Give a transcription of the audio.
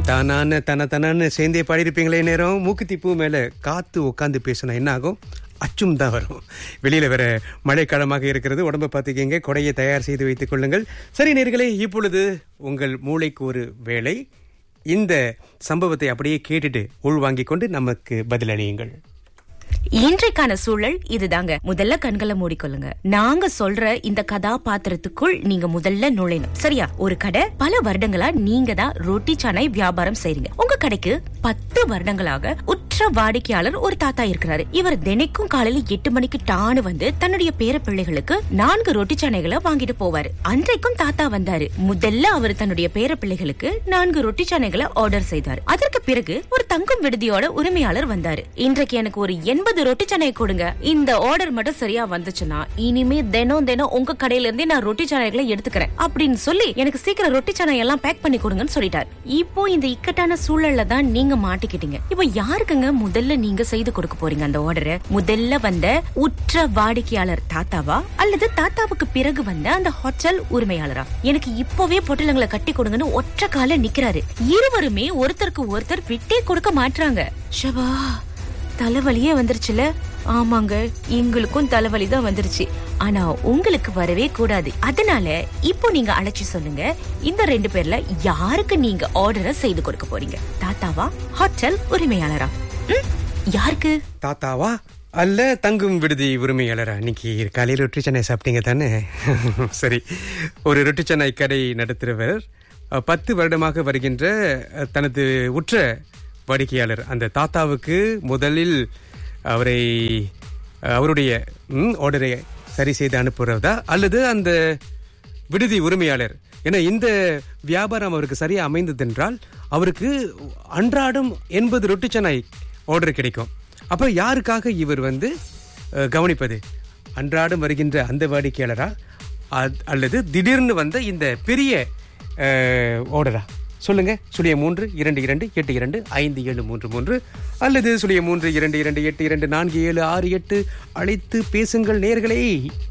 தானான தன தனான்னு சேர்ந்தே பாடியிருப்பீங்களே நேரம் மூக்குத்தி பூ மேல காத்து உட்காந்து பேசினா என்ன ஆகும் அச்சும் தான் வரும் வெளியில வேற மழைக்காலமாக இருக்கிறது உடம்ப பார்த்துக்கிங்க கொடையை தயார் செய்து வைத்துக் கொள்ளுங்கள் சரி நேர்களே இப்பொழுது உங்கள் மூளைக்கு ஒரு வேலை இந்த சம்பவத்தை அப்படியே கேட்டுட்டு உள்வாங்கிக் கொண்டு நமக்கு பதிலளியுங்கள் இன்றைக்கான சூழல் இதுதாங்க முதல்ல கண்களை மூடிக்கொள்ளுங்க நாங்க சொல்ற இந்த கதாபாத்திரத்துக்குள் நீங்க முதல்ல நுழையணும் சரியா ஒரு கடை பல வருடங்களா நீங்க தான் ரொட்டி சானை வியாபாரம் செய்றீங்க உங்க கடைக்கு பத்து வருடங்களாக உற்ற வாடிக்கையாளர் ஒரு தாத்தா இருக்கிறாரு இவர் தினைக்கும் காலையில எட்டு மணிக்கு டானு வந்து தன்னுடைய பேர பிள்ளைகளுக்கு நான்கு ரொட்டி சானைகளை வாங்கிட்டு போவாரு அன்றைக்கும் தாத்தா வந்தாரு முதல்ல அவர் தன்னுடைய பேர பிள்ளைகளுக்கு நான்கு ரொட்டி சானைகளை ஆர்டர் செய்தார் அதற்கு பிறகு ஒரு தங்கும் விடுதியோட உரிமையாளர் வந்தாரு இன்றைக்கு எனக்கு ஒரு எண்பது ரொட்டி சானை கொடுங்க இந்த ஆர்டர் மட்டும் சரியா வந்துச்சுன்னா இனிமே தினம் தினம் உங்க கடையில இருந்தே நான் ரொட்டி சானைகளை எடுத்துக்கிறேன் அப்படின்னு சொல்லி எனக்கு சீக்கிரம் ரொட்டி சானை எல்லாம் பேக் பண்ணி கொடுங்கன்னு சொல்லிட்டார் இப்போ இந்த இக்கட்டான சூழல்ல தான் நீங்க மாட்டிக்கிட்டீங்க இப்போ யாருக்குங்க முதல்ல நீங்க செய்து கொடுக்க போறீங்க அந்த ஆர்டரை முதல்ல வந்த உற்ற வாடிக்கையாளர் தாத்தாவா அல்லது தாத்தாவுக்கு பிறகு வந்த அந்த ஹோட்டல் உரிமையாளரா எனக்கு இப்பவே பொட்டலங்களை கட்டி கொடுங்கன்னு ஒற்ற கால நிக்கிறாரு இருவருமே ஒருத்தருக்கு ஒருத்தர் விட்டே கொடுக்க மாட்றாங்க ஷபா தலைவலியே வந்துருச்சுல ஆமாங்க எங்களுக்கும் தலைவலி தான் வந்துருச்சு ஆனா உங்களுக்கு வரவே கூடாது அதனால இப்போ நீங்க அழைச்சு சொல்லுங்க இந்த ரெண்டு பேர்ல யாருக்கு நீங்க ஆர்டரை செய்து கொடுக்க போறீங்க தாத்தாவா ஹோட்டல் உரிமையாளரா ம், யாருக்கு தாத்தாவா அல்ல தங்கும் விடுதி உரிமையாளரா இன்னைக்கு காலையில் ரொட்டி சென்னை சாப்பிட்டீங்க தானே சரி ஒரு ரொட்டி சென்னை கடை நடத்துகிறவர் அஹ், பத்து வருடமாக வருகின்ற அஹ், தனது உற்ற வாடிக்கையாளர் அந்த தாத்தாவுக்கு முதலில் அவரை அஹ், அவருடைய ம், ஆர்டரை சரி செய்து அனுப்புறதா அல்லது அந்த விடுதி உரிமையாளர் ஏன்னா இந்த வியாபாரம் அவருக்கு சரியா அமைந்ததென்றால் அவருக்கு அன்றாடம் எண்பது ரொட்டி சென்னை ஆர்டர் கிடைக்கும் அப்ப யாருக்காக இவர் வந்து அஹ், கவனிப்பது அன்றாடம் வருகின்ற அந்த வாடிக்கையாளரா அத்- அல்லது திடீர்னு வந்த இந்த பெரிய ஆர்டரா சொல்லுங்க சுழிய மூன்று இரண்டு இரண்டு எட்டு இரண்டு ஐந்து ஏழு மூன்று மூன்று அல்லது சுழிய மூன்று இரண்டு இரண்டு எட்டு இரண்டு நான்கு ஏழு ஆறு எட்டு அழைத்து பேசுங்கள் நேர்களே